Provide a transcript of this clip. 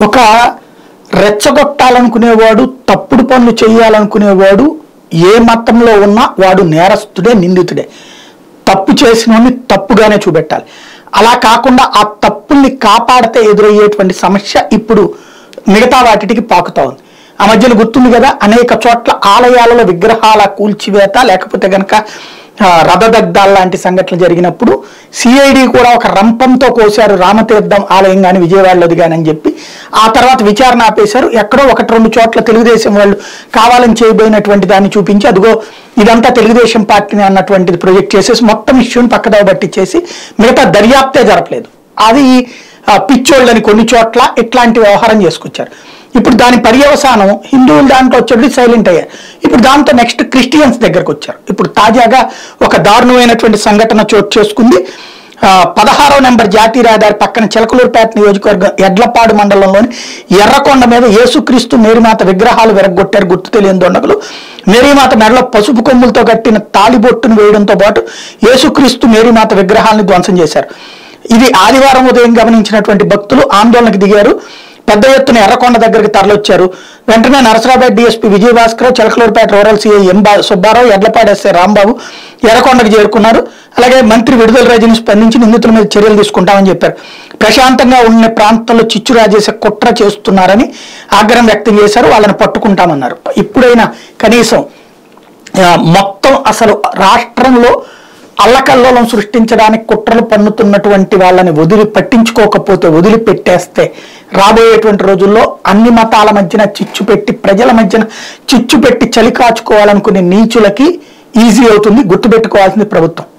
ఒక రెచ్చగొట్టాలనుకునేవాడు తప్పుడు పనులు చేయాలనుకునేవాడు ఏ మతంలో ఉన్నా వాడు నేరస్తుడే నిందితుడే తప్పు చేసినోడిని తప్పుగానే చూపెట్టాలి అలా కాకుండా ఆ తప్పుల్ని కాపాడితే ఎదురయ్యేటువంటి సమస్య ఇప్పుడు మిగతా వాటికి పాకుతా ఉంది ఆ మధ్యన గుర్తుంది కదా అనేక చోట్ల ఆలయాలలో విగ్రహాల కూల్చివేత లేకపోతే గనక ఆ, రథదగ్ధాలు లాంటి సంఘటనలు జరిగినప్పుడు సిఐడి కూడా ఒక రంపంతో కోశారు రామతీర్థం ఆలయం కానీ విజయవాడలోది కానీ అని చెప్పి ఆ తర్వాత విచారణ ఆపేశారు ఎక్కడో ఒకటి రెండు చోట్ల తెలుగుదేశం వాళ్ళు కావాలని చేయబోయినటువంటి దాన్ని చూపించి అదిగో ఇదంతా తెలుగుదేశం పార్టీని అన్నటువంటిది ప్రొజెక్ట్ చేసేసి మొత్తం ఇష్యూని పక్కదావ పట్టించేసి మిగతా దర్యాప్తే జరపలేదు అది ఆ, పిచ్చోళ్ళని కొన్ని చోట్ల ఇట్లాంటి వ్యవహారం చేసుకొచ్చారు ఇప్పుడు దాని పర్యవసానం హిందువులు దాంట్లో వచ్చేది సైలెంట్ అయ్యారు ఇప్పుడు దాంతో నెక్స్ట్ క్రిస్టియన్స్ దగ్గరకు వచ్చారు ఇప్పుడు తాజాగా ఒక దారుణమైనటువంటి సంఘటన చోటు చేసుకుంది ఆ, పదహారో నెంబర్ జాతీయ రహదారి పక్కన చిలకలూరుపేట నియోజకవర్గం ఎడ్లపాడు మండలంలోని ఎర్రకొండ మీద యేసుక్రీస్తు మేరీమాత విగ్రహాలు విరగొట్టారు గుర్తు తెలియని దొండగలు మేరీమాత మెడలో పసుపు కొమ్ములతో కట్టిన తాళిబొట్టును వేయడంతో పాటు యేసుక్రీస్తు మేరీమాత విగ్రహాలను ధ్వంసం చేశారు ఇది ఆదివారం ఉదయం గమనించినటువంటి భక్తులు ఆందోళనకు దిగారు పెద్ద ఎత్తున ఎర్రకొండ దగ్గరికి తరలొచ్చారు వెంటనే Narasarabad DSP Vijayabhaskar Chilakaluripet rural CI M బా- సుబ్బారావు ఎడ్లపాడు ఎస్ఐ రాంబాబు ఎర్రకొండకు చేరుకున్నారు అలాగే మంత్రి విడుదల రజని స్పందించి నిందితుల మీద చర్యలు తీసుకుంటామని చెప్పారు ప్రశాంతంగా ఉన్న ప్రాంతంలో చిచ్చు రాజేసే కుట్ర చేస్తున్నారని ఆగ్రహం వ్యక్తం చేశారు వాళ్ళని పట్టుకుంటామన్నారు ఇప్పుడైనా కనీసం ఆ, మొత్తం అసలు రాష్ట్రంలో అల్లకల్లోలం సృష్టించడానికి కుట్రలు పన్నుతున్నటువంటి వాళ్ళని వదిలి పట్టించుకోకపోతే వదిలిపెట్టేస్తే రాబోయేటువంటి రోజుల్లో అన్ని మతాల మధ్యన చిచ్చు పెట్టి ప్రజల మధ్యన చిచ్చు పెట్టి చలి కాచుకోవాలనుకునే నీచులకి ఈజీ అవుతుంది గుర్తుపెట్టుకోవాల్సింది ప్రభుత్వం